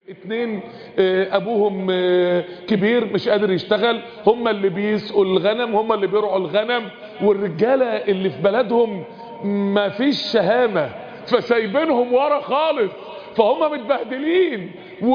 اتنين آه، ابوهم آه، كبير مش قادر يشتغل هم اللي بيسقوا الغنم هم اللي بيرعوا الغنم والرجالة اللي في بلدهم ما فيش شهامة فسايبينهم ورا خالص فهم متبهدلين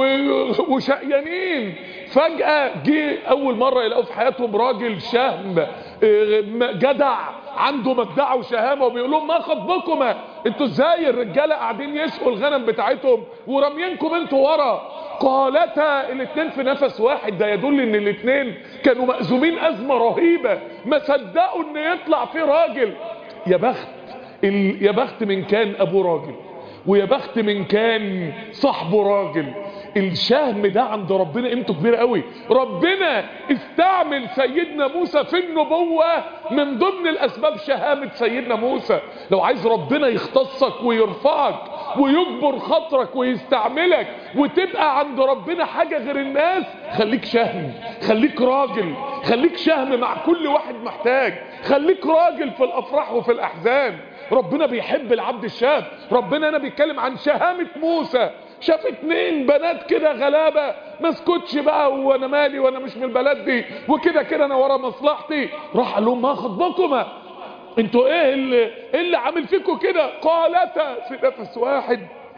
و- وشقيانين فجأة جه أول مرة يلاقوا في حياتهم راجل شهم آه، م- جدع عنده مجدعة وشهامة وبيقول لهم ما خطبكما انتوا ازاي الرجالة قاعدين يسقوا الغنم بتاعتهم ورمينكم انتوا ورا قالتا الاتنين في نفس واحد ده يدل ان الاتنين كانوا مأزومين أزمة رهيبة ما صدقوا ان يطلع في راجل يا بخت ال... يا بخت من كان ابوه راجل ويا بخت من كان صاحبه راجل الشهم ده عند ربنا قيمته كبيره قوي ربنا استعمل سيدنا موسى في النبوه من ضمن الاسباب شهامه سيدنا موسى لو عايز ربنا يختصك ويرفعك ويجبر خاطرك ويستعملك وتبقى عند ربنا حاجه غير الناس خليك شهم خليك راجل خليك شهم مع كل واحد محتاج خليك راجل في الافراح وفي الاحزان ربنا بيحب العبد الشاب ربنا هنا بيتكلم عن شهامة موسى شاف اتنين بنات كده غلابة ما اسكتش بقى وانا مالي وانا مش من البلد دي وكده كده انا ورا مصلحتي راح قال لهم ما خطبكما انتوا ايه اللي, إيه اللي عامل فيكم كده قالتا في نفس واحد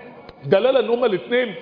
دلاله ان هما الاثنين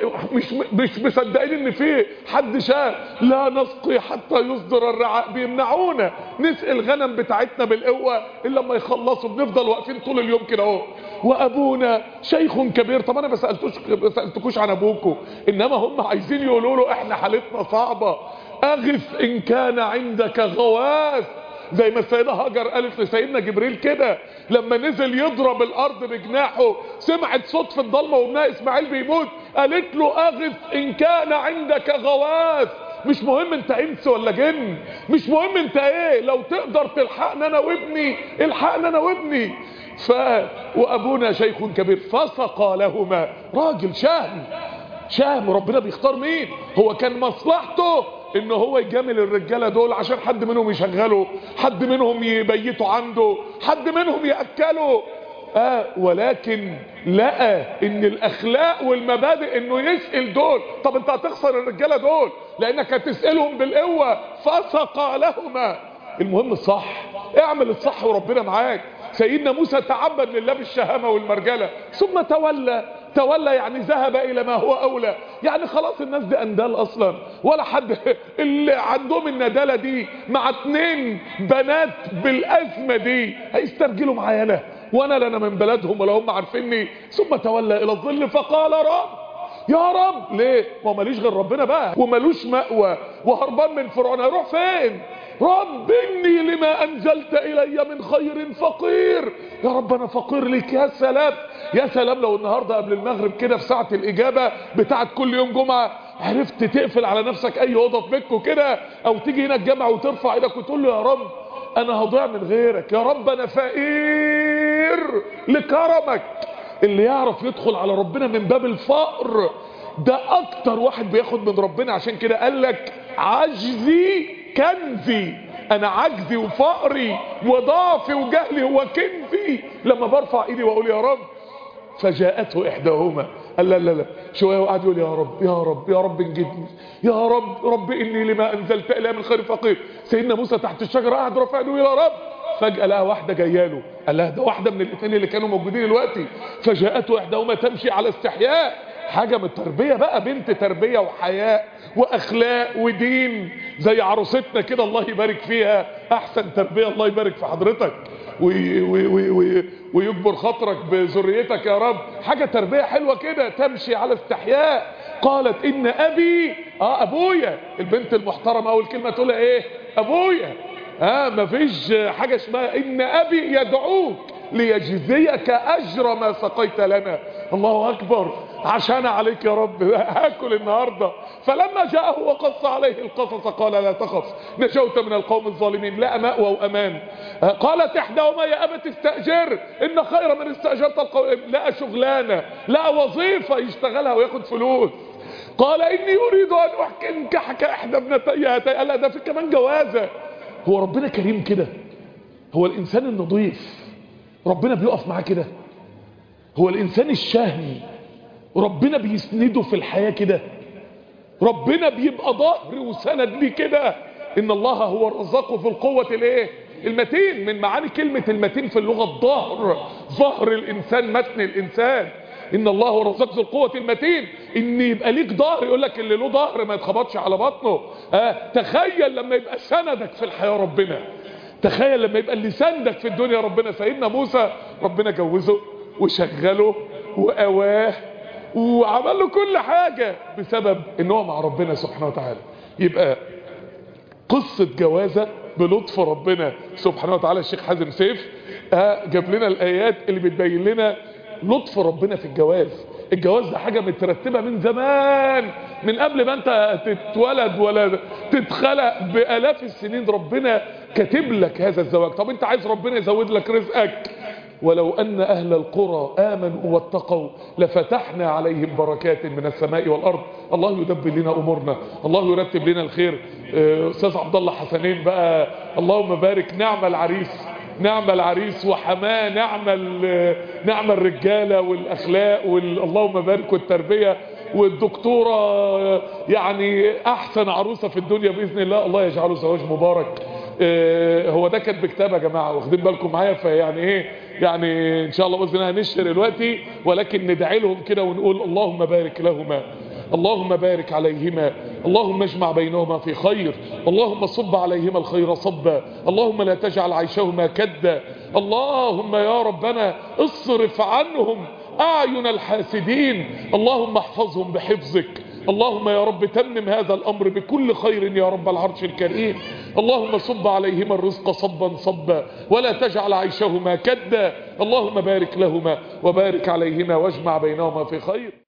مش مش مصدقين ان في حد شاف لا نسقي حتى يصدر الرعاء بيمنعونا نسقي الغنم بتاعتنا بالقوه الا لما يخلصوا بنفضل واقفين طول اليوم كده اهو وابونا شيخ كبير طب انا ما سالتوش ما سالتكوش عن ابوكم انما هم عايزين يقولوا له احنا حالتنا صعبه اغث ان كان عندك غواث زي ما السيدة هاجر قالت لسيدنا جبريل كده لما نزل يضرب الارض بجناحه سمعت صوت في الضلمة وابنها اسماعيل بيموت قالت له اغث ان كان عندك غواث مش مهم انت انس ولا جن مش مهم انت ايه لو تقدر تلحقنا انا وابني الحقنا انا وابني ف وابونا شيخ كبير فسقى لهما راجل شهم شهم ربنا بيختار مين هو كان مصلحته ان هو يجامل الرجالة دول عشان حد منهم يشغله حد منهم يبيتوا عنده حد منهم يأكله آه ولكن لقى ان الاخلاق والمبادئ انه يسأل دول طب انت هتخسر الرجالة دول لانك هتسألهم بالقوة فسقى لهما المهم الصح اعمل الصح وربنا معاك سيدنا موسى تعبد لله بالشهامة والمرجلة ثم تولى تولى يعني ذهب الى ما هو اولى يعني خلاص الناس دي اندال اصلا ولا حد اللي عندهم الندالة دي مع اتنين بنات بالازمة دي هيسترجلوا معايا انا وانا لا انا من بلدهم ولا هم عارفيني ثم تولى الى الظل فقال رب يا رب ليه ما ماليش غير ربنا بقى ومالوش مأوى وهربان من فرعون هيروح فين رب اني لما انزلت الي من خير فقير يا رب انا فقير لك يا سلام يا سلام لو النهارده قبل المغرب كده في ساعه الاجابه بتاعت كل يوم جمعه عرفت تقفل على نفسك اي اوضه في بيتكم كده او تيجي هنا الجامعه وترفع ايدك وتقول له يا رب انا هضيع من غيرك يا رب انا فقير لكرمك اللي يعرف يدخل على ربنا من باب الفقر ده اكتر واحد بياخد من ربنا عشان كده قال لك عجزي كنزي انا عجزي وفقري وضعفي وجهلي هو كنزي لما برفع ايدي واقول يا رب فجاءته احداهما قال لا لا لا شويه وقعد يقول يا رب يا رب يا رب انجدني يا رب رب اني لما انزلت الي من خير فقير سيدنا موسى تحت الشجره قعد رافع ايده يا رب فجاه لقى واحده جايه له قال لها ده واحده من الاثنين اللي كانوا موجودين دلوقتي فجاءته احداهما تمشي على استحياء حاجه من التربيه بقى بنت تربيه وحياء واخلاق ودين زي عروستنا كده الله يبارك فيها احسن تربيه الله يبارك في حضرتك وي وي وي وي ويجبر خاطرك بذريتك يا رب حاجه تربيه حلوه كده تمشي على استحياء قالت ان ابي اه ابويا البنت المحترمه اول كلمه تقولها ايه ابويا اه مفيش حاجه اسمها ان ابي يدعوك ليجزيك اجر ما سقيت لنا الله اكبر عشان عليك يا رب هاكل النهاردة فلما جاءه وقص عليه القصص قال لا تخف نجوت من القوم الظالمين لا مأوى وأمان قالت إحداهما يا أبت استأجر إن خير من استأجرت القوم لا شغلانة لا وظيفة يشتغلها وياخد فلوس قال إني أريد أن أحكي انكحك إحدى ابنتي هاتين قال لا ده في كمان جوازة هو ربنا كريم كده هو الإنسان النظيف ربنا بيقف معاه كده هو الإنسان الشهم ربنا بيسنده في الحياة كده ربنا بيبقى ظهر وسند ليه كده ان الله هو الرزاق في القوة الايه المتين من معاني كلمة المتين في اللغة الظهر ظهر الانسان متن الانسان ان الله هو الرزاق ذو القوة المتين ان يبقى ليك ظهر يقول لك اللي له ظهر ما يتخبطش على بطنه آه تخيل لما يبقى سندك في الحياة ربنا تخيل لما يبقى اللي سندك في الدنيا ربنا سيدنا موسى ربنا جوزه وشغله وقواه وعمل له كل حاجة بسبب ان هو مع ربنا سبحانه وتعالى يبقى قصة جوازة بلطف ربنا سبحانه وتعالى الشيخ حازم سيف آه جاب لنا الآيات اللي بتبين لنا لطف ربنا في الجواز الجواز ده حاجة مترتبة من زمان من قبل ما انت تتولد ولا تتخلق بآلاف السنين ربنا كاتب لك هذا الزواج طب انت عايز ربنا يزود لك رزقك ولو أن أهل القرى آمنوا واتقوا لفتحنا عليهم بركات من السماء والأرض الله يدبر لنا أمورنا الله يرتب لنا الخير أستاذ عبد الله حسنين بقى اللهم بارك نعم العريس نعم العريس وحماه نعم نعم الرجالة والأخلاق وال... اللهم بارك والتربية والدكتورة يعني أحسن عروسة في الدنيا بإذن الله الله يجعله زواج مبارك هو ده كان بكتاب يا جماعة واخدين بالكم معايا فيعني ايه يعني ان شاء الله باذن الله هنشر دلوقتي ولكن ندعي لهم كده ونقول اللهم بارك لهما اللهم بارك عليهما اللهم اجمع بينهما في خير اللهم صب عليهما الخير صبا اللهم لا تجعل عيشهما كدا اللهم يا ربنا اصرف عنهم اعين الحاسدين اللهم احفظهم بحفظك اللهم يا رب تمم هذا الأمر بكل خير يا رب العرش الكريم اللهم صب عليهما الرزق صبا صبا ولا تجعل عيشهما كدا اللهم بارك لهما وبارك عليهما واجمع بينهما في خير